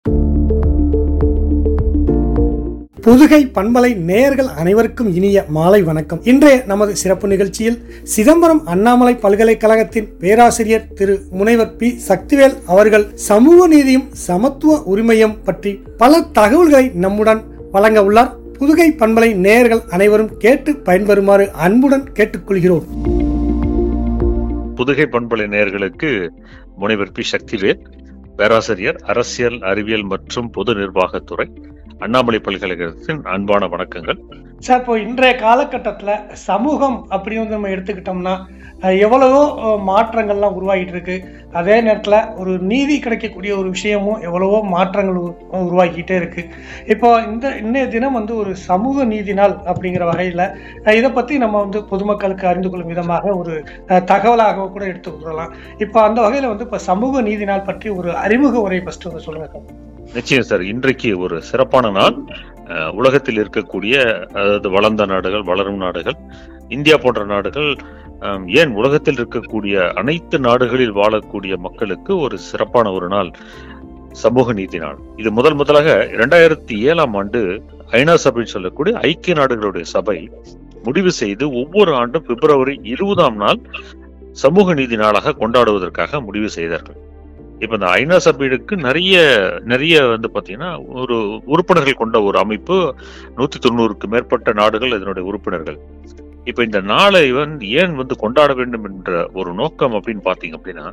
புதுகை பண்பலை நேயர்கள் அனைவருக்கும் இனிய மாலை வணக்கம் இன்றைய நமது சிறப்பு நிகழ்ச்சியில் சிதம்பரம் அண்ணாமலை பல்கலைக்கழகத்தின் பேராசிரியர் திரு முனைவர் பி சக்திவேல் அவர்கள் சமூக நீதியும் சமத்துவ உரிமையும் பற்றி பல தகவல்களை நம்முடன் வழங்க உள்ளார் புதுகை பண்பலை நேயர்கள் அனைவரும் கேட்டு பயன்பெறுமாறு அன்புடன் கேட்டுக்கொள்கிறோம் புதுகை பண்பலை நேயர்களுக்கு முனைவர் பி சக்திவேல் பேராசிரியர் அரசியல் அறிவியல் மற்றும் பொது நிர்வாகத்துறை அண்ணாமலை பல்கலைக்கழகத்தின் அன்பான வணக்கங்கள் சார் இப்போ இன்றைய காலகட்டத்தில் சமூகம் அப்படின்னு வந்து நம்ம எடுத்துக்கிட்டோம்னா அஹ், எவ்வளவோ அஹ், மாற்றங்கள்லாம் உருவாகிட்டு இருக்கு அதே நேரத்தில் ஒரு நீதி கிடைக்கக்கூடிய ஒரு விஷயமும் எவ்வளவோ மாற்றங்கள் உரு- உருவாக்கிட்டே இருக்கு இப்போ இந்த இன்னைய தினம் வந்து ஒரு சமூக நீதி நாள் அப்படிங்கிற வகையில் இதை பற்றி நம்ம வந்து பொதுமக்களுக்கு அறிந்து கொள்ளும் விதமாக ஒரு அஹ், தகவலாக கூட எடுத்துக்கொள்ளலாம் இப்போ அந்த வகையில் வந்து இப்போ சமூக நீதி நாள் பற்றி ஒரு அறிமுக உரை ஃபர்ஸ்ட் வந்து சொல்லுங்க சார் நிச்சயம் சார் இன்றைக்கு ஒரு சிறப்பான நாள் அஹ், உலகத்தில் இருக்கக்கூடிய அதாவது வளர்ந்த நாடுகள் வளரும் நாடுகள் இந்தியா போன்ற நாடுகள் அஹ், ஏன் உலகத்தில் இருக்கக்கூடிய அனைத்து நாடுகளில் வாழக்கூடிய மக்களுக்கு ஒரு சிறப்பான ஒரு நாள் சமூக நீதி நாள் இது முதல் முதலாக இரண்டாயிரத்தி ஏழாம் ஆண்டு ஐநா சபை சொல்லக்கூடிய ஐக்கிய நாடுகளுடைய சபை முடிவு செய்து ஒவ்வொரு ஆண்டும் பிப்ரவரி இருபதாம் நாள் சமூக நீதி நாளாக கொண்டாடுவதற்காக முடிவு செய்தார்கள் இப்ப இந்த ஐநா சபைக்கு நிறைய நிறைய வந்து பாத்தீங்கன்னா ஒரு உறுப்பினர்கள் கொண்ட ஒரு அமைப்பு நூத்தி தொண்ணூறுக்கு மேற்பட்ட நாடுகள் இதனுடைய உறுப்பினர்கள் இப்ப இந்த நாளை வந்து ஏன் வந்து கொண்டாட வேண்டும் என்ற ஒரு நோக்கம் அப்படின்னு பாத்தீங்க அப்படின்னா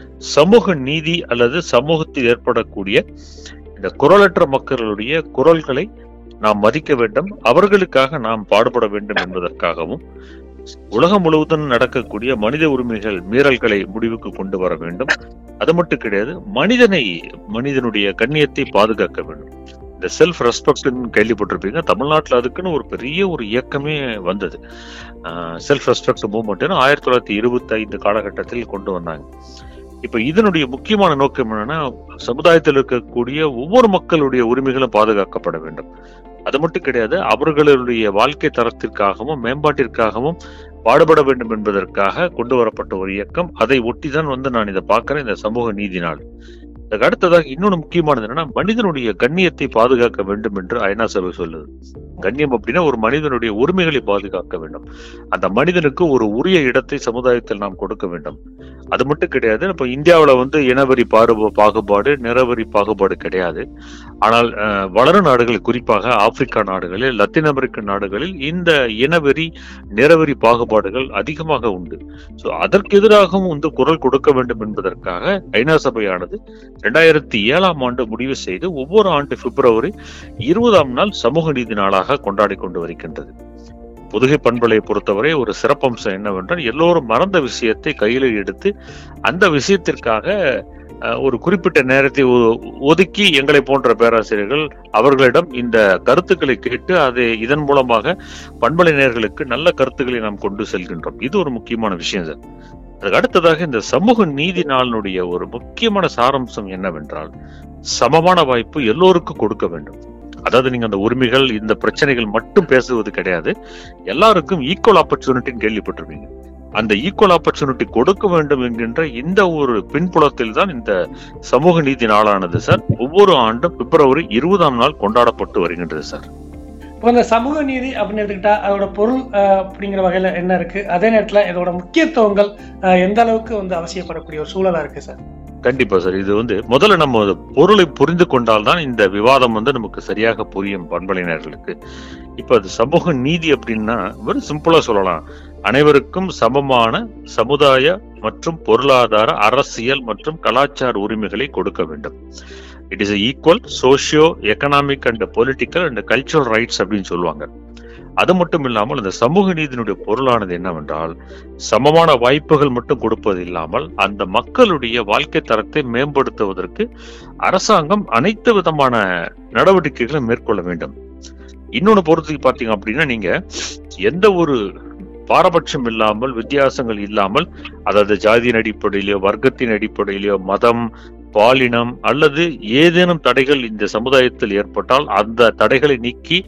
சமூக நீதி அல்லது சமூகத்தில் ஏற்படக்கூடிய இந்த குரலற்ற மக்களுடைய குரல்களை நாம் மதிக்க வேண்டும் அவர்களுக்காக நாம் பாடுபட வேண்டும் என்பதற்காகவும் உலகம் முழுவதும் நடக்கக்கூடிய மனித உரிமைகள் மீறல்களை முடிவுக்கு கொண்டு வர வேண்டும் அது மட்டும் கிடையாது மனிதனை மனிதனுடைய கண்ணியத்தை பாதுகாக்க வேண்டும் இந்த செல்ஃப் ரெஸ்பெக்ட்னு கேள்விப்பட்டிருப்பீங்க தமிழ்நாட்டில் அதுக்குன்னு ஒரு பெரிய ஒரு இயக்கமே வந்தது செல்ஃப் ரெஸ்பெக்ட் மூவ்மெண்ட்னு ஆயிரத்தி தொள்ளாயிரத்தி இருபத்தி ஐந்து காலகட்டத்தில் கொண்டு வந்தாங்க இப்ப இதனுடைய முக்கியமான நோக்கம் என்னன்னா சமுதாயத்தில் இருக்கக்கூடிய ஒவ்வொரு மக்களுடைய உரிமைகளும் பாதுகாக்கப்பட வேண்டும் அது மட்டும் கிடையாது அவர்களுடைய வாழ்க்கை தரத்திற்காகவும் மேம்பாட்டிற்காகவும் பாடுபட வேண்டும் என்பதற்காக கொண்டு வரப்பட்ட ஒரு இயக்கம் அதை ஒட்டிதான் வந்து நான் இதை பார்க்கிறேன் இந்த சமூக நீதி நாள் இதுக்கு அடுத்ததாக இன்னொன்று முக்கியமானது என்னன்னா மனிதனுடைய கண்ணியத்தை பாதுகாக்க வேண்டும் என்று ஐநா சபை சொல்லுது கண்ணியம் அப்படின்னா ஒரு மனிதனுடைய உரிமைகளை பாதுகாக்க வேண்டும் அந்த மனிதனுக்கு ஒரு உரிய இடத்தை சமுதாயத்தில் நாம் கொடுக்க வேண்டும் அது மட்டும் கிடையாது இப்ப இந்தியாவுல வந்து இனவரி பாரு பாகுபாடு நிறவரி பாகுபாடு கிடையாது ஆனால் அஹ், வளரும் நாடுகள் குறிப்பாக ஆப்பிரிக்கா நாடுகளில் லத்தீன் அமெரிக்க நாடுகளில் இந்த இனவெறி நிறவெறி பாகுபாடுகள் அதிகமாக உண்டு சோ அதற்கு எதிராகவும் வந்து குரல் கொடுக்க வேண்டும் என்பதற்காக ஐநா சபையானது இரண்டாயிரத்தி ஏழாம் ஆண்டு முடிவு செய்து ஒவ்வொரு ஆண்டு பிப்ரவரி இருபதாம் நாள் சமூக நீதி நாளாக கொண்டாடி கொண்டு வருகின்றது புதுகை பண்பலை பொறுத்தவரை ஒரு சிறப்பம்சம் என்னவென்றால் எல்லோரும் மறந்த விஷயத்தை கையில் எடுத்து அந்த விஷயத்திற்காக அஹ், ஒரு குறிப்பிட்ட நேரத்தை ஒ- ஒதுக்கி எங்களை போன்ற பேராசிரியர்கள் அவர்களிடம் இந்த கருத்துக்களை கேட்டு அதை இதன் மூலமாக பண்பலை நேயர்களுக்கு நல்ல கருத்துக்களை நாம் கொண்டு செல்கின்றோம் இது ஒரு முக்கியமான விஷயம் சார் அதுக்கு அடுத்ததாக இந்த சமூக நீதி நாளினுடைய ஒரு முக்கியமான சாராம்சம் என்னவென்றால் சமமான வாய்ப்பு எல்லோருக்கும் கொடுக்க வேண்டும் அதாவது நீங்க அந்த உரிமைகள் இந்த பிரச்சனைகள் மட்டும் பேசுவது கிடையாது எல்லாருக்கும் ஈக்குவல் ஆப்பர்ச்சுனிட்டின்னு கேள்விப்பட்டிருப்பீங்க அந்த ஈக்குவல் ஆப்பர்ச்சுனிட்டி கொடுக்க வேண்டும் என்கின்ற இந்த ஒரு பின்புலத்தில் தான் இந்த சமூக நீதி நாளானது சார் ஒவ்வொரு ஆண்டும் பிப்ரவரி இருபதாம் நாள் கொண்டாடப்பட்டு வருகின்றது சார் இப்போ இந்த சமூக நீதி அப்படின்னு எடுத்துக்கிட்டா அதோட பொருள் அஹ், அப்படிங்கிற வகையில் என்ன இருக்கு அதே நேரத்தில் இதோட முக்கியத்துவங்கள் அஹ், எந்த அளவுக்கு வந்து அவசியப்படக்கூடிய ஒரு சூழலா இருக்கு சார் கண்டிப்பா சார் இது வந்து முதல்ல நம்ம அது பொருளை புரிந்து கொண்டால்தான் இந்த விவாதம் வந்து நமக்கு சரியாக புரியும் பண்பலையினர்களுக்கு இப்ப அது சமூக நீதி அப்படின்னா வெறும் சிம்பிளா சொல்லலாம் அனைவருக்கும் சமமான சமுதாய மற்றும் பொருளாதார அரசியல் மற்றும் கலாச்சார உரிமைகளை கொடுக்க வேண்டும் it is equal socio economic and political and cultural rights அப்படின்னு சொல்லுவாங்க அது மட்டும் இல்லாமல் இந்த சமூக நீதியினுடைய பொருளானது என்னவென்றால் சமமான வாய்ப்புகள் மட்டும் கொடுப்பது இல்லாமல் அந்த மக்களுடைய வாழ்க்கை தரத்தை மேம்படுத்துவதற்கு அரசாங்கம் அனைத்து விதமான நடவடிக்கைகளை மேற்கொள்ள வேண்டும் இன்னொன்னு பொறுத்து பார்த்தீங்க அப்படின்னா நீங்க எந்த ஒரு பாரபட்சம் இல்லாமல் வித்தியாசங்கள் இல்லாமல் அதாவது ஜாதியின் அடிப்படையிலோ வர்க்கத்தின் அடிப்படையிலோ மதம் பாலினம் அல்லது ஏதேனும் தடைகள் இந்த சமுதாயத்தில் ஏற்பட்டால் அந்த தடைகளை நீக்கி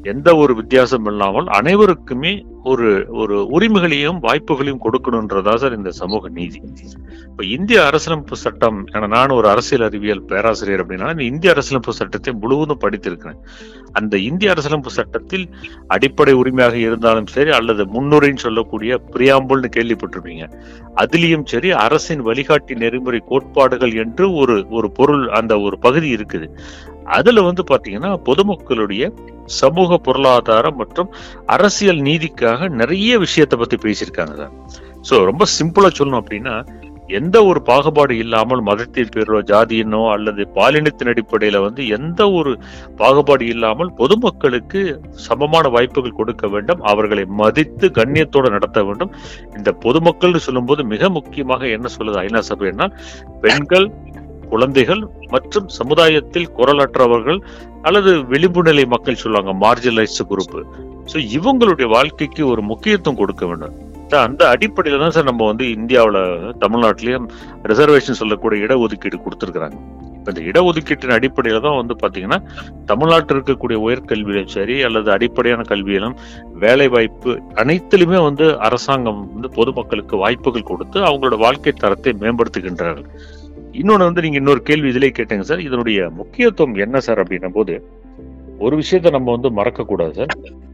எந்த ஒரு வித்தியாசம் இல்லாமல் அனைவருக்குமே ஒரு ஒரு உரிமைகளையும் வாய்ப்புகளையும் கொடுக்கணுன்றதா சார் இந்த சமூக நீதி இப்ப இந்திய அரசியலமைப்பு சட்டம் ஏன்னா நான் ஒரு அரசியல் அறிவியல் பேராசிரியர் அப்படின்னா இந்த இந்திய அரசியலமைப்பு சட்டத்தை முழுவதும் படித்திருக்கிறேன் அந்த இந்திய அரசியலமைப்பு சட்டத்தில் அடிப்படை உரிமையாக இருந்தாலும் சரி அல்லது முன்னுரைன்னு சொல்லக்கூடிய பிரியாம்புல்னு கேள்விப்பட்டிருப்பீங்க அதுலயும் சரி அரசின் வழிகாட்டி நெறிமுறை கோட்பாடுகள் என்று ஒரு ஒரு பொருள் அந்த ஒரு பகுதி இருக்குது அதுல வந்து பாத்தீங்கன்னா பொதுமக்களுடைய சமூக பொருளாதார மற்றும் அரசியல் நீதிக்காக நிறைய விஷயத்தை பத்தி பேசியிருக்காங்க சார் சோ ரொம்ப சிம்பிளா சொல்லணும் அப்படின்னா எந்த ஒரு பாகுபாடு இல்லாமல் மதத்தின் பேரோ ஜாதியினோ அல்லது பாலினத்தின் அடிப்படையில வந்து எந்த ஒரு பாகுபாடு இல்லாமல் பொதுமக்களுக்கு சமமான வாய்ப்புகள் கொடுக்க வேண்டும் அவர்களை மதித்து கண்ணியத்தோடு நடத்த வேண்டும் இந்த பொதுமக்கள்னு சொல்லும்போது மிக முக்கியமாக என்ன சொல்லுது ஐநா சபைன்னா பெண்கள் குழந்தைகள் மற்றும் சமுதாயத்தில் குரலற்றவர்கள் அல்லது விளிம்பு நிலை மக்கள் சொல்லுவாங்க மார்ஜினலைஸ்டு குரூப் ஸோ இவங்களுடைய வாழ்க்கைக்கு ஒரு முக்கியத்துவம் கொடுக்க வேண்டும் த- அந்த அடிப்படையில தான் சார் நம்ம வந்து இந்தியாவுல தமிழ்நாட்டிலயும் ரிசர்வேஷன் சொல்லக்கூடிய இடஒதுக்கீடு கொடுத்துருக்காங்க இப்ப இந்த இடஒதுக்கீட்டின் அடிப்படையில தான் வந்து பாத்தீங்கன்னா தமிழ்நாட்டில் இருக்கக்கூடிய உயர்கல்வியிலும் சரி அல்லது அடிப்படையான கல்வியிலும் வேலை வாய்ப்பு அனைத்திலுமே வந்து அரசாங்கம் வந்து பொதுமக்களுக்கு வாய்ப்புகள் கொடுத்து அவங்களோட வாழ்க்கை தரத்தை மேம்படுத்துகின்றார்கள் இன்னொன்னு வந்து நீங்க இன்னொரு கேள்வி இதிலே கேட்டீங்க சார் இதனுடைய முக்கியத்துவம் என்ன சார் அப்படின்னும் போது ஒரு விஷயத்த நம்ம வந்து மறக்க கூடாது சார்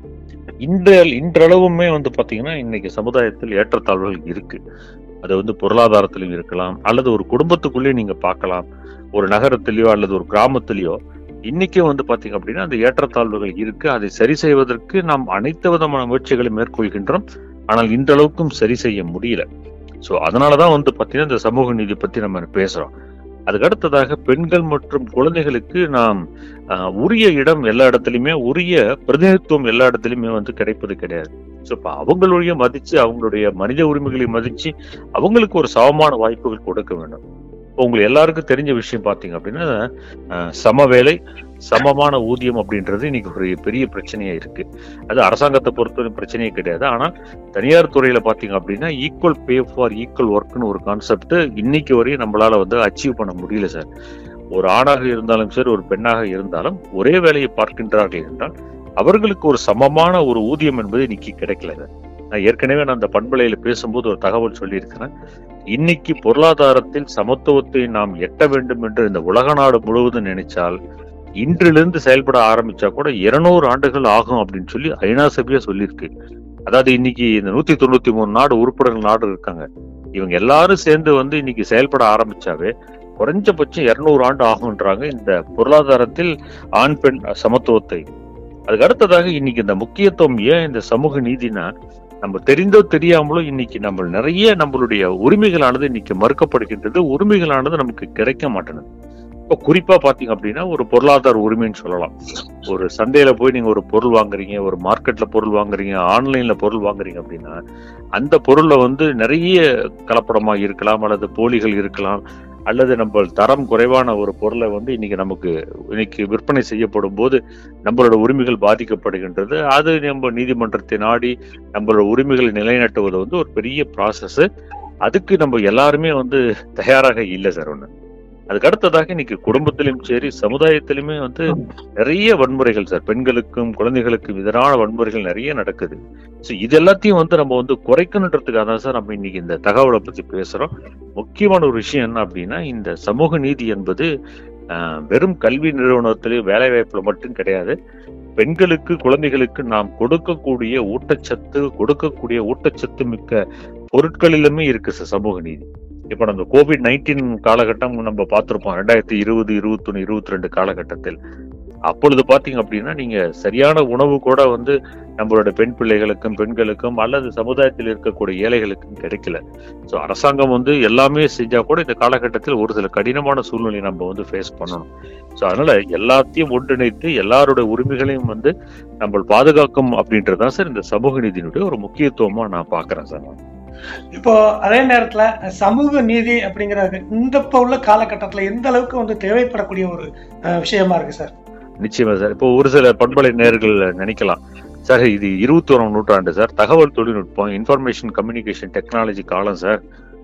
இந்த இன்றளவுமே வந்து பாத்தீங்கன்னா இன்னைக்கு சமுதாயத்தில் ஏற்றத்தாழ்வுகள் இருக்கு அது வந்து பொருளாதாரத்திலும் இருக்கலாம் அல்லது ஒரு குடும்பத்துக்குள்ளேயே நீங்க பார்க்கலாம் ஒரு நகரத்திலேயோ அல்லது ஒரு கிராமத்திலேயோ இன்னைக்கும் வந்து பாத்தீங்க அப்படின்னா அந்த ஏற்றத்தாழ்வுகள் இருக்கு அதை சரி செய்வதற்கு நாம் அனைத்து விதமான முயற்சிகளை மேற்கொள்கின்றோம் ஆனால் இன்றளவுக்கும் சரி செய்ய முடியல சோ அதனாலதான் வந்து பாத்தீங்கன்னா இந்த சமூக நீதி பத்தி நம்ம பேசுறோம் அதுக்கு அடுத்ததாக பெண்கள் மற்றும் குழந்தைகளுக்கு நாம் ஆஹ், உரிய இடம் எல்லா இடத்துலயுமே உரிய பிரதிநிதித்துவம் எல்லா இடத்துலயுமே வந்து கிடைப்பது கிடையாது ஸோ இப்போ அவங்களுடைய மதிச்சு அவங்களுடைய மனித உரிமைகளை மதிச்சு அவங்களுக்கு ஒரு சமமான வாய்ப்புகள் கொடுக்க வேண்டும் இப்போ உங்களுக்கு எல்லாருக்கும் தெரிஞ்ச விஷயம் பார்த்தீங்க அப்படின்னா ஆஹ், சம வேலை சமமான ஊதியம் அப்படின்றது இன்னைக்கு ஒரு பெரிய பிரச்சனையா இருக்கு அது அரசாங்கத்தை பொறுத்தவரை பிரச்சனையே கிடையாது ஆனா தனியார் துறையில பாத்தீங்க அப்படின்னா ஈக்குவல் பே ஃபார் ஈக்குவல் ஒர்க்னு ஒரு கான்செப்ட் இன்னைக்கு வரையும் நம்மளால வந்து அச்சீவ் பண்ண முடியல சார் ஒரு ஆணாக இருந்தாலும் சரி ஒரு பெண்ணாக இருந்தாலும் ஒரே வேலையை பார்க்கின்றார்கள் என்றால் அவர்களுக்கு ஒரு சமமான ஒரு ஊதியம் என்பது இன்னைக்கு கிடைக்கல சார். நான் ஏற்கனவே நான் அந்த பண்பலையில பேசும்போது ஒரு தகவல் சொல்லியிருக்கிறேன் இன்னைக்கு பொருளாதாரத்தில் சமத்துவத்தை நாம் எட்ட வேண்டும் என்று இந்த உலக நாடு முழுவதும் நினைச்சால் இன்றிலிருந்து செயல்பட ஆரம்பிச்சா கூட இருநூறு ஆண்டுகள் ஆகும் அப்படின்னு சொல்லி ஐநா சபையா சொல்லியிருக்கு அதாவது இன்னைக்கு இந்த நூத்தி தொண்ணூத்தி மூணு நாடு உறுப்பினர் நாடு இருக்காங்க இவங்க எல்லாரும் சேர்ந்து வந்து இன்னைக்கு செயல்பட ஆரம்பிச்சாவே குறைஞ்சபட்சம் இருநூறு ஆண்டு ஆகுன்றாங்க இந்த பொருளாதாரத்தில் ஆண் பெண் சமத்துவத்தை அதுக்கு அடுத்ததாக இன்னைக்கு இந்த முக்கியத்துவம் ஏன் இந்த சமூக நீதினா நம்ம தெரிந்தோ தெரியாமலோ இன்னைக்கு நம்ம நிறைய நம்மளுடைய உரிமைகளானது இன்னைக்கு மறுக்கப்படுகின்றது உரிமைகளானது நமக்கு கிடைக்க மாட்டேங்குது இப்போ குறிப்பா பாத்தீங்க அப்படின்னா ஒரு பொருளாதார உரிமைன்னு சொல்லலாம் ஒரு சந்தையில போய் நீங்க ஒரு பொருள் வாங்குறீங்க ஒரு மார்க்கெட்ல பொருள் வாங்குறீங்க ஆன்லைன்ல பொருள் வாங்குறீங்க அப்படின்னா அந்த பொருள்ல வந்து நிறைய கலப்படமா இருக்கலாம் அல்லது போலிகள் இருக்கலாம் அல்லது நம்ம தரம் குறைவான ஒரு பொருளை வந்து இன்னைக்கு நமக்கு இன்னைக்கு விற்பனை செய்யப்படும் போது நம்மளோட உரிமைகள் பாதிக்கப்படுகின்றது அது நம்ம நீதிமன்றத்தை நாடி நம்மளோட உரிமைகளை நிலைநாட்டுவது வந்து ஒரு பெரிய ப்ராசஸ் அதுக்கு நம்ம எல்லாருமே வந்து தயாராக இல்லை சார் ஒண்ணு அதுக்கு அடுத்ததாக இன்னைக்கு குடும்பத்திலும் சரி சமுதாயத்திலுமே வந்து நிறைய வன்முறைகள் சார் பெண்களுக்கும் குழந்தைகளுக்கும் எதிரான வன்முறைகள் நிறைய நடக்குது ஸோ இது எல்லாத்தையும் வந்து நம்ம வந்து குறைக்கணுன்றதுக்காக தான் சார் நம்ம இன்னைக்கு இந்த தகவலை பத்தி பேசுறோம் முக்கியமான ஒரு விஷயம் என்ன அப்படின்னா இந்த சமூக நீதி என்பது ஆஹ், வெறும் கல்வி நிறுவனத்திலே வேலை வாய்ப்புல மட்டும் கிடையாது பெண்களுக்கு குழந்தைகளுக்கு நாம் கொடுக்கக்கூடிய ஊட்டச்சத்து கொடுக்கக்கூடிய ஊட்டச்சத்து மிக்க பொருட்களிலுமே இருக்கு சார் சமூக நீதி இப்ப நம்ம கோவிட் நைன்டீன் காலகட்டம் நம்ம பார்த்திருப்போம் ரெண்டாயிரத்தி இருபது இருபத்தொன்னு இருபத்தி ரெண்டு காலகட்டத்தில் அப்பொழுது பாத்தீங்க அப்படின்னா நீங்க சரியான உணவு கூட வந்து நம்மளோட பெண் பிள்ளைகளுக்கும் பெண்களுக்கும் அல்லது சமுதாயத்தில் இருக்கக்கூடிய ஏழைகளுக்கும் கிடைக்கல ஸோ அரசாங்கம் வந்து எல்லாமே செஞ்சா கூட இந்த காலகட்டத்தில் ஒரு சில கடினமான சூழ்நிலையை நம்ம வந்து ஃபேஸ் பண்ணணும் ஸோ அதனால எல்லாத்தையும் ஒன்றிணைத்து எல்லாரோட உரிமைகளையும் வந்து நம்ம பாதுகாக்கும் அப்படின்றதுதான் சார் இந்த சமூக நீதியினுடைய ஒரு முக்கியத்துவமா நான் பாக்குறேன் சார் நான். இப்போ அதே நேரத்துல சமூக நீதி அப்படிங்கிறது இந்த இப்போ உள்ள காலகட்டத்துல எந்த அளவுக்கு வந்து தேவைப்படக்கூடிய ஒரு அஹ், விஷயமா இருக்கு சார் நிச்சயமா சார் இப்போ ஒரு சில பண்பலை நேர்கள் நினைக்கலாம் சார் இது இருபத்தி ஓராம் நூற்றாண்டு சார் தகவல் தொழில்நுட்பம் இன்ஃபர்மேஷன் கம்யூனிகேஷன் டெக்னாலஜி காலம் சார்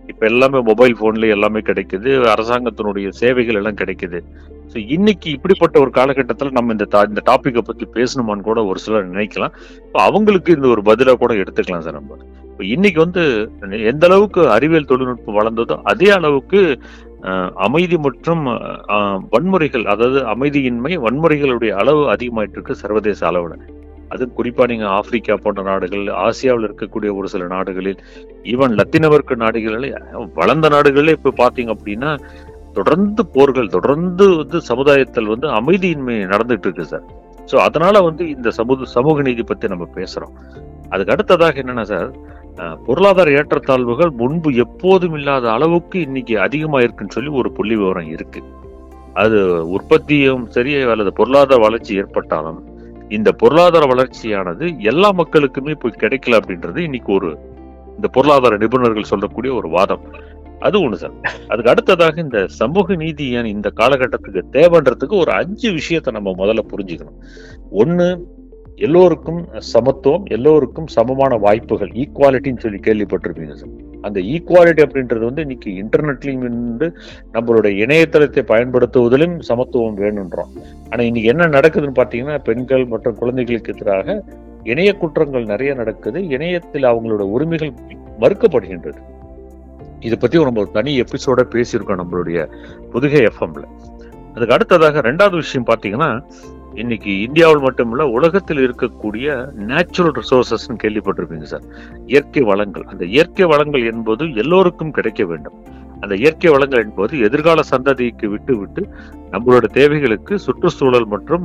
இப்ப எல்லாமே மொபைல் போன்ல எல்லாமே கிடைக்குது அரசாங்கத்தினுடைய சேவைகள் எல்லாம் கிடைக்குது ஸோ இன்னைக்கு இப்படிப்பட்ட ஒரு காலகட்டத்தில் நம்ம இந்த ta- இந்த டாபிக்கை பத்தி பேசணுமான்னு கூட ஒரு சிலர் நினைக்கலாம் இப்போ அவங்களுக்கு இந்த ஒரு பதிலா கூட எடுத்துக்கலாம் சார் நம்ம இப்போ இன்னைக்கு வந்து எந்த அளவுக்கு அறிவியல் தொழில்நுட்பம் வளர்ந்ததோ அதே அளவுக்கு அஹ், அமைதி மற்றும் அஹ், வன்முறைகள் அதாவது அமைதியின்மை வன்முறைகளுடைய அளவு அதிகமாயிட்டு இருக்கு சர்வதேச அளவுல அது குறிப்பா நீங்க ஆப்பிரிக்கா போன்ற நாடுகள் ஆசியாவில் இருக்கக்கூடிய ஒரு சில நாடுகளில் ஈவன் லத்தீன் அமெரிக்க நாடுகளில் வளர்ந்த நாடுகளில் இப்ப பாத்தீங்க அப்படின்னா தொடர்ந்து போர்கள் தொடர்ந்து வந்து சமுதாயத்தில் வந்து அமைதியின்மை நடந்துட்டு இருக்கு சார் ஸோ அதனால வந்து இந்த சமூக சமூக நீதி பத்தி நம்ம பேசுறோம் அதுக்கு அடுத்ததாக என்னன்னா சார் அஹ், பொருளாதார ஏற்றத்தாழ்வுகள் முன்பு எப்போதும் இல்லாத அளவுக்கு இன்னைக்கு அதிகமா இருக்குன்னு சொல்லி ஒரு புள்ளி விவரம் இருக்கு அது உற்பத்தியும் சரி அல்லது பொருளாதார வளர்ச்சி ஏற்பட்டாலும் இந்த பொருளாதார வளர்ச்சியானது எல்லா மக்களுக்குமே போய் கிடைக்கல அப்படின்றது இன்னைக்கு ஒரு இந்த பொருளாதார நிபுணர்கள் சொல்லக்கூடிய ஒரு வாதம் அது ஒண்ணு சார் அதுக்கு அடுத்ததாக இந்த சமூக நீதி ஏன் இந்த காலகட்டத்துக்கு தேவைன்றதுக்கு ஒரு அஞ்சு விஷயத்தை நம்ம முதல்ல புரிஞ்சுக்கணும் ஒண்ணு எல்லோருக்கும் சமத்துவம் எல்லோருக்கும் சமமான வாய்ப்புகள் ஈக்குவாலிட்டின்னு சொல்லி கேள்விப்பட்டிருப்பீங்க சார் அந்த ஈக்குவாலிட்டி அப்படின்றது வந்து இன்னைக்கு இன்டர்நெட்லயும் இருந்து நம்மளுடைய இணையதளத்தை பயன்படுத்துவதிலும் சமத்துவம் வேணுன்றோம் ஆனா இன்னைக்கு என்ன நடக்குதுன்னு பாத்தீங்கன்னா பெண்கள் மற்றும் குழந்தைகளுக்கு எதிராக இணைய குற்றங்கள் நிறைய நடக்குது இணையத்தில் அவங்களோட உரிமைகள் மறுக்கப்படுகின்றது இதை பத்தி நம்ம ஒரு தனி எபிசோட பேசியிருக்கோம் நம்மளுடைய புதுகை எஃப்எம்ல அதுக்கு அடுத்ததாக ரெண்டாவது விஷயம் பாத்தீங்கன்னா இன்னைக்கு இந்தியாவில் மட்டுமில்ல உலகத்தில் இருக்கக்கூடிய நேச்சுரல் ரிசோர்சஸ் கேள்விப்பட்டிருப்பீங்க சார் இயற்கை வளங்கள் அந்த இயற்கை வளங்கள் என்பது எல்லோருக்கும் கிடைக்க வேண்டும் அந்த இயற்கை வளங்கள் என்பது எதிர்கால சந்ததிக்கு விட்டு விட்டு நம்மளோட தேவைகளுக்கு சுற்றுச்சூழல் மற்றும்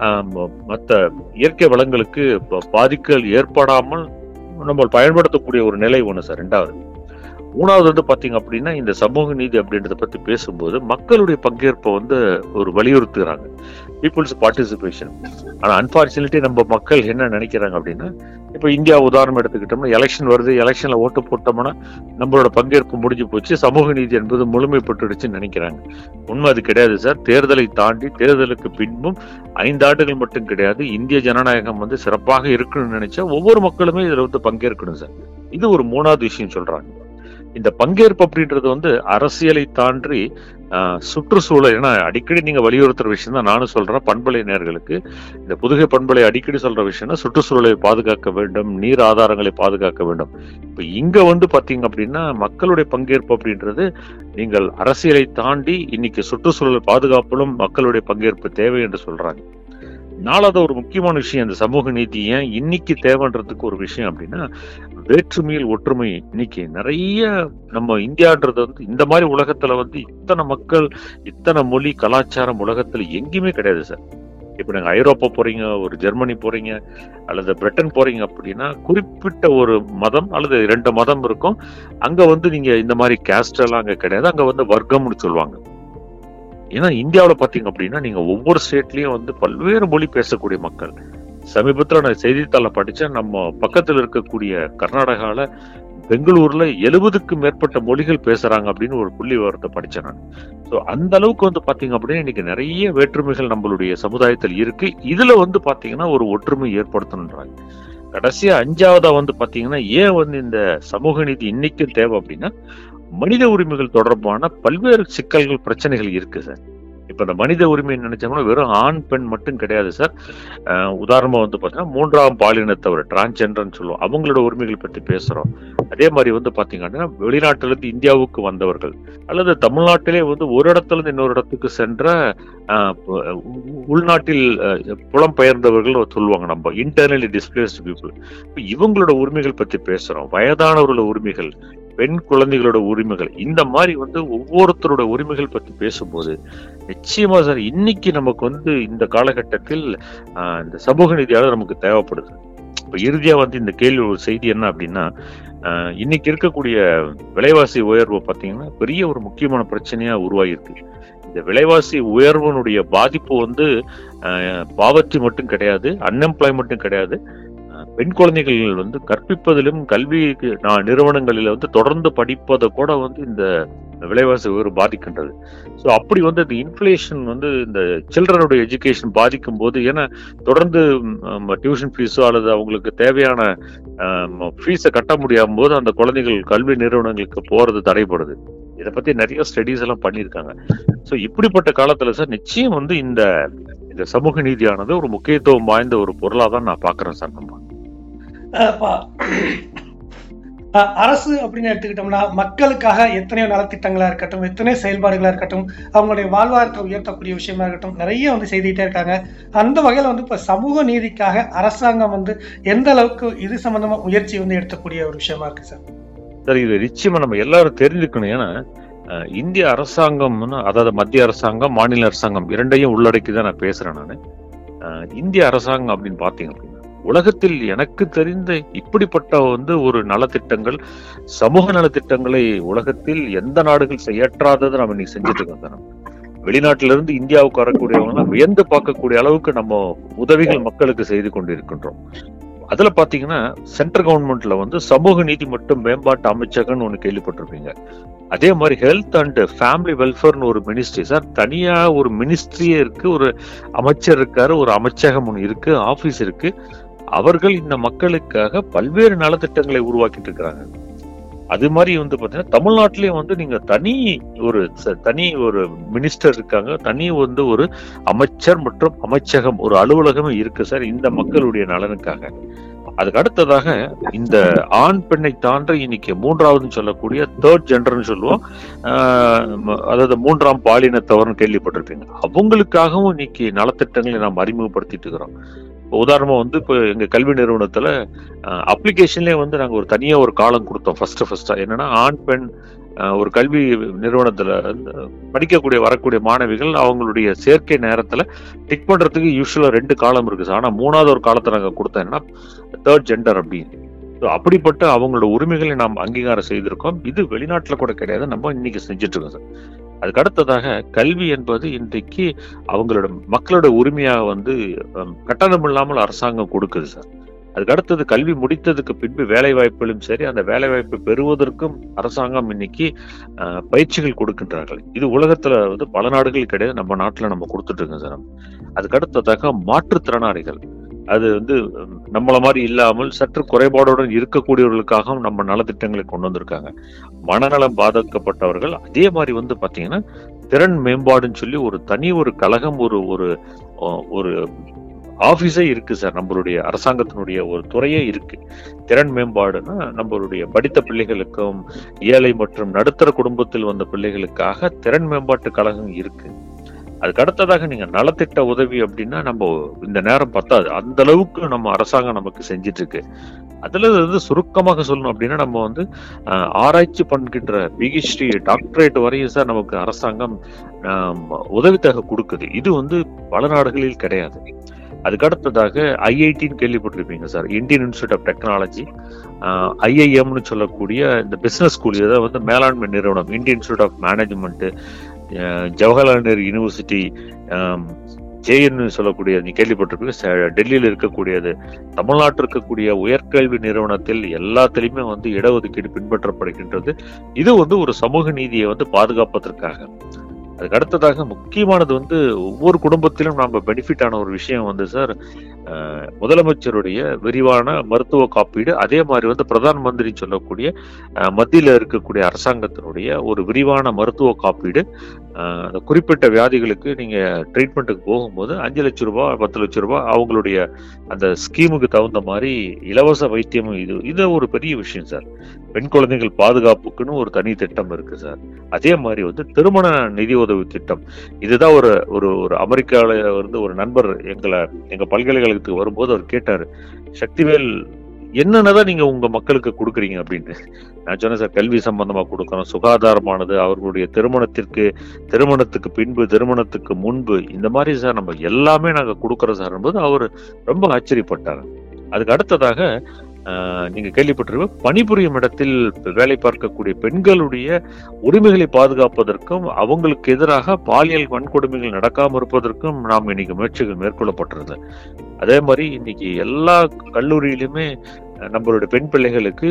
மற்ற இயற்கை வளங்களுக்கு ப- பாதிப்புகள் ஏற்படாமல் நம்ம பயன்படுத்தக்கூடிய ஒரு நிலை ஒண்ணு சார் ரெண்டாவது மூணாவது வந்து பாத்தீங்க அப்படின்னா இந்த சமூக நீதி அப்படின்றத பத்தி பேசும்போது மக்களுடைய பங்கேற்பை வந்து ஒரு வலியுறுத்துகிறாங்க பீப்புள்ஸ் பார்ட்டிசிபேஷன் ஆனா அன்பார்ச்சுனேட்லி நம்ம மக்கள் என்ன நினைக்கிறாங்க அப்படின்னா இப்ப இந்தியா உதாரணம் எடுத்துக்கிட்டோம்னா எலெக்ஷன் வருது எலெக்ஷன்ல ஓட்டு போட்டோம்னா நம்மளோட பங்கேற்பு முடிஞ்சு போச்சு சமூக நீதி என்பது முழுமைப்பட்டுடுச்சுன்னு நினைக்கிறாங்க உண்மை அது கிடையாது சார் தேர்தலை தாண்டி தேர்தலுக்கு பின்பும் ஐந்து ஆண்டுகள் மட்டும் கிடையாது இந்திய ஜனநாயகம் வந்து சிறப்பாக இருக்கணும்னு நினைச்சா ஒவ்வொரு மக்களுமே இதுல வந்து பங்கேற்கணும் சார் இது ஒரு மூணாவது விஷயம் சொல்றாங்க இந்த பங்கேற்பு அப்படின்றது வந்து அரசியலை தாண்டி ஆஹ், சுற்றுச்சூழல் ஏன்னா அடிக்கடி நீங்க வலியுறுத்துற விஷயம் தான் நானும் சொல்றேன் பண்பலை நேர்களுக்கு இந்த புதுகை பண்பலை அடிக்கடி சொல்ற விஷயம்னா சுற்றுச்சூழலை பாதுகாக்க வேண்டும் நீர் ஆதாரங்களை பாதுகாக்க வேண்டும் இப்ப இங்க வந்து பாத்தீங்க அப்படின்னா மக்களுடைய பங்கேற்பு அப்படின்றது நீங்கள் அரசியலை தாண்டி இன்னைக்கு சுற்றுச்சூழல் பாதுகாப்பிலும் மக்களுடைய பங்கேற்பு தேவை என்று சொல்றாங்க நாலாவது ஒரு முக்கியமான விஷயம் இந்த சமூக நீதி ஏன் இன்னைக்கு தேவைன்றதுக்கு ஒரு விஷயம் அப்படின்னா வேற்றுமையில் ஒற்றுமை இன்னைக்கு நிறைய நம்ம இந்தியான்றது வந்து இந்த மாதிரி உலகத்துல வந்து இத்தனை மக்கள் இத்தனை மொழி கலாச்சாரம் உலகத்துல எங்கேயுமே கிடையாது சார் இப்ப நீங்க ஐரோப்பா போறீங்க ஒரு ஜெர்மனி போறீங்க அல்லது பிரிட்டன் போறீங்க அப்படின்னா குறிப்பிட்ட ஒரு மதம் அல்லது ரெண்டு மதம் இருக்கும் அங்க வந்து நீங்க இந்த மாதிரி கேஸ்ட் எல்லாம் அங்க கிடையாது அங்க வந்து வர்க்கம்னு சொல்லுவாங்க ஏன்னா இந்தியாவுல பாத்தீங்க அப்படின்னா நீங்க ஒவ்வொரு ஸ்டேட்லயும் வந்து பல்வேறு மொழி பேசக்கூடிய மக்கள் சமீபத்துல நான் செய்தித்தாள படிச்சேன் நம்ம பக்கத்துல இருக்கக்கூடிய கர்நாடகால பெங்களூர்ல எழுபதுக்கும் மேற்பட்ட மொழிகள் பேசுறாங்க அப்படின்னு ஒரு புள்ளி விவரத்தை படிச்சேன் நான் ஸோ அந்த அளவுக்கு வந்து பாத்தீங்க அப்படின்னா இன்னைக்கு நிறைய வேற்றுமைகள் நம்மளுடைய சமுதாயத்தில் இருக்கு இதுல வந்து பாத்தீங்கன்னா ஒரு ஒற்றுமை ஏற்படுத்தணுன்றாங்க கடைசியா அஞ்சாவதா வந்து பாத்தீங்கன்னா ஏன் வந்து இந்த சமூக நீதி இன்னைக்கும் தேவை அப்படின்னா மனித உரிமைகள் தொடர்பான பல்வேறு சிக்கல்கள் பிரச்சனைகள் இருக்கு சார் இப்ப இந்த மனித உரிமை நினைச்சோம்னா வெறும் ஆண் பெண் மட்டும் கிடையாது சார் அஹ் உதாரணமா வந்து பாத்தீங்கன்னா மூன்றாம் பாலினத்தவர் டிரான்ஸ்ஜெண்டர்னு சொல்லுவோம் அவங்களோட உரிமைகள் பத்தி பேசுறோம் அதே மாதிரி வந்து பாத்தீங்கன்னா வெளிநாட்டுல இருந்து இந்தியாவுக்கு வந்தவர்கள் அல்லது தமிழ்நாட்டிலே வந்து ஒரு இடத்துல இருந்து இன்னொரு இடத்துக்கு சென்ற அஹ், ப- உ- உள்நாட்டில் அஹ், புலம்பெயர்ந்தவர்கள் சொல்லுவாங்க நம்ம இன்டர்னலி டிஸ்பிளேஸ்ட் பீப்புள் இவங்களோட உரிமைகள் பத்தி பேசுறோம் வயதானவர்களோட உரிமைகள் பெண் குழந்தைகளோட உரிமைகள் இந்த மாதிரி வந்து ஒவ்வொருத்தரோட உரிமைகள் பத்தி பேசும்போது நிச்சயமா சார் இன்னைக்கு நமக்கு வந்து இந்த காலகட்டத்தில் ஆஹ், இந்த சமூக நீதியாளர் நமக்கு தேவைப்படுது இப்ப இறுதியா வந்து இந்த கேள்வி ஒரு செய்தி என்ன அப்படின்னா ஆஹ், இன்னைக்கு இருக்கக்கூடிய விலைவாசி உயர்வு பாத்தீங்கன்னா பெரிய ஒரு முக்கியமான பிரச்சனையா உருவாகிருக்கு இந்த விலைவாசி உயர்வனுடைய பாதிப்பு வந்து பாவர்ட்டி மட்டும் கிடையாது அன்எம்ப்ளாய்மெண்ட்டும் கிடையாது ஆஹ், பெண் குழந்தைகள் வந்து கற்பிப்பதிலும் கல்வி நான் நிறுவனங்களில் வந்து தொடர்ந்து படிப்பதை கூட வந்து இந்த விலைவாசி உயர்வு பாதிக்கின்றது ஸோ அப்படி வந்து இந்த இன்ஃப்ளேஷன் வந்து இந்த சில்ட்ரனுடைய எஜுகேஷன் பாதிக்கும் போது ஏன்னா தொடர்ந்து டியூஷன் ஃபீஸோ அல்லது அவங்களுக்கு தேவையான ஃபீஸை கட்ட முடியாம போது அந்த குழந்தைகள் கல்வி நிறுவனங்களுக்கு போறது தடைப்படுது இதை பத்தி நிறைய ஸ்டடிஸ் எல்லாம் பண்ணியிருக்காங்க ஸோ இப்படிப்பட்ட காலத்துல சார் நிச்சயம் வந்து இந்த இந்த சமூக நீதியானது ஒரு முக்கியத்துவம் வாய்ந்த ஒரு பொருளா தான் நான் பாக்குறேன் சார் நம்ம அஹ் பா- அஹ் அரசு அப்படின்னு எடுத்துக்கிட்டோம்னா மக்களுக்காக எத்தனையோ நலத்திட்டங்களா இருக்கட்டும் எத்தனையோ செயல்பாடுகளா இருக்கட்டும் அவங்களுடைய வாழ்வாதாரத்தை உயர்த்தக்கூடிய விஷயமா இருக்கட்டும் நிறைய வந்து செய்துகிட்டே இருக்காங்க அந்த வகையில வந்து இப்ப சமூக நீதிக்காக அரசாங்கம் வந்து எந்த அளவுக்கு இது சம்பந்தமா முயற்சி வந்து எடுக்கக்கூடிய ஒரு விஷயமா இருக்கு சார் சார் இது நிச்சயமா நம்ம எல்லாரும் தெரிஞ்சுக்கணும் ஏன்னா அஹ், இந்திய அரசாங்கம்னு அதாவது மத்திய அரசாங்கம் மாநில அரசாங்கம் இரண்டையும் உள்ளடக்கி தான் நான் பேசுறேன் நான் இந்திய அரசாங்கம் அப்படின்னு பாத்தீங்க அப்படின்னா உலகத்தில் எனக்கு தெரிந்த இப்படிப்பட்ட வந்து ஒரு நலத்திட்டங்கள் சமூக நலத்திட்டங்களை உலகத்தில் எந்த நாடுகள் செய்யற்றாததை நம்ம இன்னைக்கு செஞ்சுட்டு இருக்கோம் சார் நம்ம. வெளிநாட்டில இருந்து இந்தியாவுக்கு வரக்கூடியவங்க எல்லாம் வியந்து பார்க்கக்கூடிய அளவுக்கு நம்ம உதவிகள் மக்களுக்கு செய்து கொண்டு இருக்கின்றோம் அதுல பாத்தீங்கன்னா சென்ட்ரல் கவர்மெண்ட்ல வந்து சமூக நீதி மற்றும் மேம்பாட்டு அமைச்சகம்னு ஒண்ணு கேள்விப்பட்டிருப்பீங்க அதே மாதிரி ஹெல்த் அண்ட் ஃபேமிலி வெல்ஃபேர்னு ஒரு மினிஸ்ட்ரி சார் தனியா ஒரு மினிஸ்ட்ரியே இருக்கு ஒரு அமைச்சர் இருக்காரு ஒரு அமைச்சகம் ஒன்று இருக்கு ஆபீஸ் இருக்கு அவர்கள் இந்த மக்களுக்காக பல்வேறு நலத்திட்டங்களை உருவாக்கிட்டு இருக்கிறாங்க அது மாதிரி வந்து பாத்தீங்கன்னா தமிழ்நாட்டிலயும் வந்து நீங்க தனி ஒரு ச- தனி ஒரு மினிஸ்டர் இருக்காங்க தனி வந்து ஒரு அமைச்சர் மற்றும் அமைச்சகம் ஒரு அலுவலகமே இருக்கு சார் இந்த மக்களுடைய நலனுக்காக அதுக்கு அடுத்ததாக இந்த ஆண் பெண்ணை தாண்டி இன்னைக்கு மூன்றாவதுன்னு சொல்லக்கூடிய தேர்ட் ஜெண்டர்னு சொல்லுவோம் ஆஹ் ம- அதாவது மூன்றாம் பாலினத்தவர்னு கேள்விப்பட்டிருப்பீங்க அவங்களுக்காகவும் இன்னைக்கு நலத்திட்டங்களை நாம் அறிமுகப்படுத்திட்டு இருக்கிறோம் இப்ப உதாரணமா வந்து இப்போ எங்க கல்வி நிறுவனத்துல அப்ளிகேஷன்லயே வந்து நாங்க ஒரு தனியா ஒரு காலம் கொடுத்தோம் ஃபர்ஸ்ட் ஃபர்ஸ்டா என்னன்னா ஆண் பெண் ஆஹ் ஒரு கல்வி நிறுவனத்துல வந்து படிக்கக்கூடிய வரக்கூடிய மாணவிகள் அவங்களுடைய சேர்க்கை நேரத்துல டிக் பண்றதுக்கு யூஸ்வலா ரெண்டு காலம் இருக்கு சார் ஆனா மூணாவது ஒரு காலத்தை நாங்க கொடுத்தோம் என்னன்னா தேர்ட் ஜெண்டர் அப்படின்னு So, அப்படிப்பட்ட அவங்களோட உரிமைகளை நாம் அங்கீகாரம் செய்திருக்கோம் இது வெளிநாட்டுல கூட கிடையாது நம்ம இன்னைக்கு செஞ்சுட்டு இருக்கோம் சார் அதுக்கு அடுத்ததாக கல்வி என்பது இன்றைக்கு அவங்களோட மக்களோட உரிமையாக வந்து ஹம், கட்டணம் இல்லாமல் அரசாங்கம் கொடுக்குது சார் அதுக்கு அடுத்தது கல்வி முடித்ததுக்கு பின்பு வேலை வாய்ப்புகளும் சரி அந்த வேலை வாய்ப்பை பெறுவதற்கும் அரசாங்கம் இன்னைக்கு அஹ், பயிற்சிகள் கொடுக்கின்றார்கள் இது உலகத்துல வந்து பல நாடுகள் கிடையாது நம்ம நாட்டுல நம்ம கொடுத்துட்டு இருக்கோம் சார் அதுக்கு அடுத்ததாக மாற்றுத்திறனாளிகள் அது வந்து ஹம், நம்மள மாதிரி இல்லாமல் சற்று குறைபாடுடன் இருக்கக்கூடியவர்களுக்காகவும் நம்ம நலத்திட்டங்களை கொண்டு வந்திருக்காங்க மனநலம் பாதிக்கப்பட்டவர்கள் அதே மாதிரி வந்து பாத்தீங்கன்னா திறன் மேம்பாடுன்னு சொல்லி ஒரு தனி ஒரு கழகம் ஒரு ஒரு அஹ், ஒரு ஆபீஸே இருக்கு சார் நம்மளுடைய அரசாங்கத்தினுடைய ஒரு துறையே இருக்கு திறன் மேம்பாடுனா நம்மளுடைய படித்த பிள்ளைகளுக்கும் ஏழை மற்றும் நடுத்தர குடும்பத்தில் வந்த பிள்ளைகளுக்காக திறன் மேம்பாட்டு கழகம் இருக்கு அதுக்கு அடுத்ததாக நீங்க நலத்திட்ட உதவி அப்படின்னா நம்ம இந்த நேரம் பத்தாது அந்த அளவுக்கு நம்ம அரசாங்கம் நமக்கு செஞ்சிட்டு இருக்கு அதுல வந்து சுருக்கமாக சொல்லணும் அப்படின்னா நம்ம வந்து அஹ், ஆராய்ச்சி பண்ணுகின்ற பிஹெச்டி டாக்டரேட் வரையும் சார் நமக்கு அரசாங்கம் ஆம், உதவித்தொகை கொடுக்குது இது வந்து பல நாடுகளில் கிடையாது அதுக்கு அடுத்ததாக ஐஐடின்னு கேள்விப்பட்டிருப்பீங்க sir Indian Institute of Technology ஐஐஎம்னு சொல்லக்கூடிய இந்த பிசினஸ் ஸ்கூல் இதை வந்து மேலாண்மை நிறுவனம் Indian Institute of Management Jawaharlal Nehru university ஜேஎன்னு சொல்லக்கூடிய நீ கேள்விப்பட்டிருப்பீங்க ச- டெல்லியில் இருக்கக்கூடியது தமிழ்நாட்டில் இருக்கக்கூடிய உயர்கல்வி நிறுவனத்தில் எல்லாத்திலையுமே வந்து இடஒதுக்கீடு பின்பற்றப்படுகின்றது இது வந்து ஒரு சமூக நீதியை வந்து பாதுகாப்பதற்காக அதுக்கு அடுத்ததாக முக்கியமானது வந்து ஒவ்வொரு குடும்பத்திலும் நாம பெனிஃபிட் ஆன ஒரு விஷயம் வந்து சார் அஹ், முதலமைச்சருடைய விரிவான மருத்துவ காப்பீடு அதே மாதிரி வந்து பிரதான் மந்திரி சொல்லக்கூடிய அஹ், மத்தியில இருக்கக்கூடிய அரசாங்கத்தினுடைய ஒரு விரிவான மருத்துவ காப்பீடு அஹ், அந்த குறிப்பிட்ட வியாதிகளுக்கு நீங்க ட்ரீட்மெண்ட்டுக்கு போகும்போது அஞ்சு லட்சம் ரூபாய் பத்து லட்சம் ரூபாய் அவங்களுடைய அந்த ஸ்கீமுக்கு தகுந்த மாதிரி இலவச வைத்தியம் இது இது ஒரு பெரிய விஷயம் சார் பெண் குழந்தைகள் பாதுகாப்புக்குன்னு ஒரு தனி திட்டம் இருக்கு சார் அதே மாதிரி வந்து திருமண நிதி உதவி திட்டம் இதுதான் ஒரு ஒரு ஒரு அமெரிக்கால இருந்து ஒரு நண்பர் எங்களை எங்க பல்கலைக்கழகத்துக்கு வரும்போது அவர் கேட்டாரு சக்திவேல் என்னென்னதான் நீங்க உங்க மக்களுக்கு கொடுக்குறீங்க அப்படின்னு நான் சொன்னேன் சார் கல்வி சம்பந்தமா கொடுக்கறோம் சுகாதாரமானது அவர்களுடைய திருமணத்திற்கு திருமணத்துக்கு பின்பு திருமணத்துக்கு முன்பு இந்த மாதிரி சார் நம்ம எல்லாமே நாங்க கொடுக்கறோம் சார் போது அவர் ரொம்ப ஆச்சரியப்பட்டாங்க அதுக்கு அடுத்ததாக ஆஹ், நீங்க கேள்விப்பட்டிருப்ப பணிபுரியும் இடத்தில் வேலை பார்க்கக்கூடிய பெண்களுடைய உரிமைகளை பாதுகாப்பதற்கும் அவங்களுக்கு எதிராக பாலியல் வன்கொடுமைகள் நடக்காம இருப்பதற்கும் நாம் இன்னைக்கு முயற்சிகள் மேற்கொள்ளப்பட்டிருந்தது அதே மாதிரி இன்னைக்கு எல்லா கல்லூரியிலுமே அஹ், நம்மளுடைய பெண் பிள்ளைகளுக்கு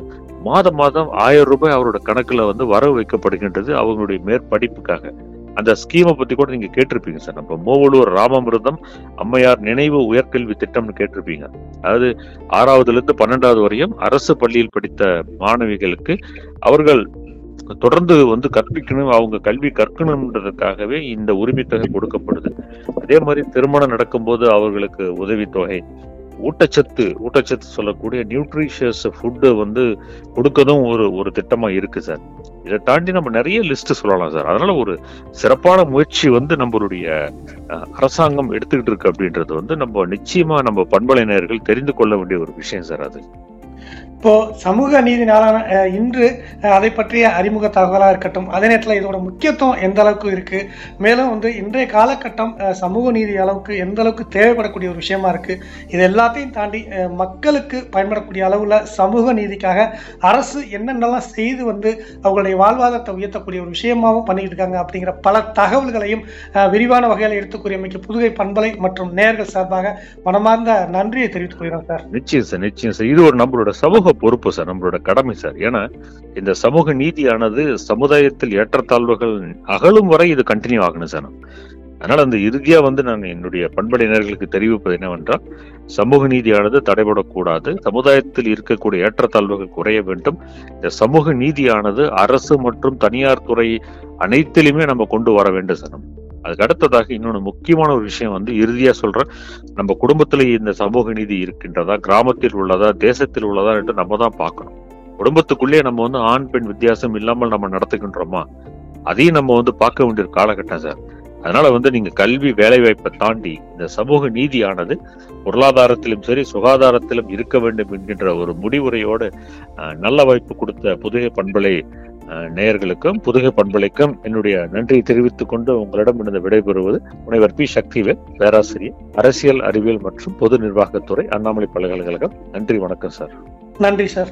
மாதம் மாதம் ஆயிரம் ரூபாய் அவரோட கணக்குல வந்து வரவு வைக்கப்படுகின்றது அவங்களுடைய மேற்படிப்புக்காக அந்த ஸ்கீமை பத்தி கூட நீங்க கேட்டிருப்பீங்க சார் நம்ம மூவலூர் ராமமிருதம் அம்மையார் நினைவு உயர்கல்வி திட்டம்னு கேட்டிருப்பீங்க அதாவது ஆறாவதுல இருந்து பன்னெண்டாவது வரையும் அரசு பள்ளியில் படித்த மாணவிகளுக்கு அவர்கள் தொடர்ந்து வந்து கற்பிக்கணும் அவங்க கல்வி கற்கணுன்றதுக்காகவே இந்த உரிமைத்தொகை கொடுக்கப்படுது அதே மாதிரி திருமணம் நடக்கும்போது அவர்களுக்கு உதவித்தொகை ஊட்டச்சத்து ஊட்டச்சத்து சொல்லக்கூடிய நியூட்ரிஷியஸ் ஃபுட்டு வந்து கொடுக்கறதும் ஒரு ஒரு திட்டமா இருக்கு சார் இதை தாண்டி நம்ம நிறைய லிஸ்ட் சொல்லலாம் சார் அதனால ஒரு சிறப்பான முயற்சி வந்து நம்மளுடைய அஹ், அரசாங்கம் எடுத்துக்கிட்டு இருக்கு அப்படின்றது வந்து நம்ம நிச்சயமா நம்ம பண்பலையினர்கள் தெரிந்து கொள்ள வேண்டிய ஒரு விஷயம் சார் அது இப்போ சமூக நீதி நாளான அஹ், இன்று அஹ், அதை பற்றிய அறிமுக தகவலாக இருக்கட்டும் அதே நேரத்தில் இதோட முக்கியத்துவம் எந்த அளவுக்கு இருக்கு மேலும் வந்து இன்றைய காலகட்டம் அஹ், சமூக நீதி அளவுக்கு எந்த அளவுக்கு தேவைப்படக்கூடிய ஒரு விஷயமா இருக்கு இது எல்லாத்தையும் தாண்டி அஹ், மக்களுக்கு பயன்படக்கூடிய அளவுல சமூக நீதிக்காக அரசு என்னென்னலாம் செய்து வந்து அவங்களுடைய வாழ்வாதாரத்தை உயர்த்தக்கூடிய ஒரு விஷயமாவும் பண்ணிக்கிட்டு இருக்காங்க அப்படிங்கிற பல தகவல்களையும் அஹ், விரிவான வகையில் எடுத்துக்கூறியமைக்கு புதுகை பண்பலை மற்றும் நேயர்கள் சார்பாக மனமார்ந்த நன்றியை தெரிவித்துக் கொள்கிறோம் சார் நிச்சயம் சார் நிச்சயம் சார் இது ஒரு நம்மளோட சமூக பொறுப்பு சார் நம்மளோட கடமை சார் ஏன்னா இந்த சமூக நீதியானது சமுதாயத்தில் ஏற்றத்தாழ்வுகள் அகலும் வரை இது கண்டினியூ ஆகணும் சார் அதனால அந்த இறுதியா வந்து நான் என்னுடைய பண்படையினர்களுக்கு தெரிவிப்பது என்னவென்றால் சமூக நீதியானது தடைபடக்கூடாது சமுதாயத்தில் இருக்கக்கூடிய ஏற்றத்தாழ்வுகள் குறைய வேண்டும் இந்த சமூக நீதியானது அரசு மற்றும் தனியார் துறை அனைத்திலுமே நம்ம கொண்டு வர வேண்டும் சார் நம்ம. அதுக்கு அடுத்ததாக இன்னொன்று முக்கியமான ஒரு விஷயம் வந்து இறுதியா சொல்றேன் நம்ம குடும்பத்துல இந்த சமூக நீதி இருக்கின்றதா கிராமத்தில் உள்ளதா தேசத்தில் உள்ளதா என்று நம்ம தான் பார்க்கணும் குடும்பத்துக்குள்ளே நம்ம வந்து ஆண் பெண் வித்தியாசம் இல்லாமல் நம்ம நடத்துகின்றோமா அதையும் நம்ம வந்து பார்க்க வேண்டிய ஒரு காலகட்டம் சார் அதனால வந்து நீங்க கல்வி வேலை வாய்ப்பை தாண்டி இந்த சமூக நீதியானது பொருளாதாரத்திலும் சரி சுகாதாரத்திலும் இருக்க வேண்டும் என்கின்ற ஒரு முடிவுரையோடு அஹ், நல்ல வாய்ப்பு கொடுத்த புதுகை பண்பலை அஹ், நேயர்களுக்கும் புதுகை பண்பலைக்கும் என்னுடைய நன்றியை தெரிவித்துக் கொண்டு உங்களிடம் இருந்து விடைபெறுவது முனைவர் பி சக்திவேல் பேராசிரியர் அரசியல் அறிவியல் மற்றும் பொது நிர்வாகத்துறை அண்ணாமலை பல்கலைக்கழகம் நன்றி வணக்கம் சார் நன்றி சார்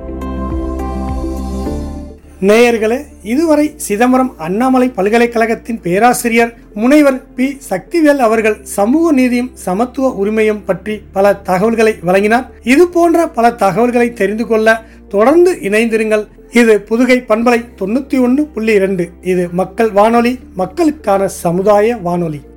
நேயர்களே இதுவரை சிதம்பரம் அண்ணாமலை பல்கலைக்கழகத்தின் பேராசிரியர் முனைவர் பி சக்திவேல் அவர்கள் சமூக நீதியும் சமத்துவ உரிமையும் பற்றி பல தகவல்களை வழங்கினார் இது போன்ற பல தகவல்களை தெரிந்து கொள்ள தொடர்ந்து இணைந்திருங்கள் இது புதுகை பண்பலை தொண்ணூத்தி ஒன்று புள்ளி இரண்டு இது மக்கள் வானொலி மக்களுக்கான சமுதாய வானொலி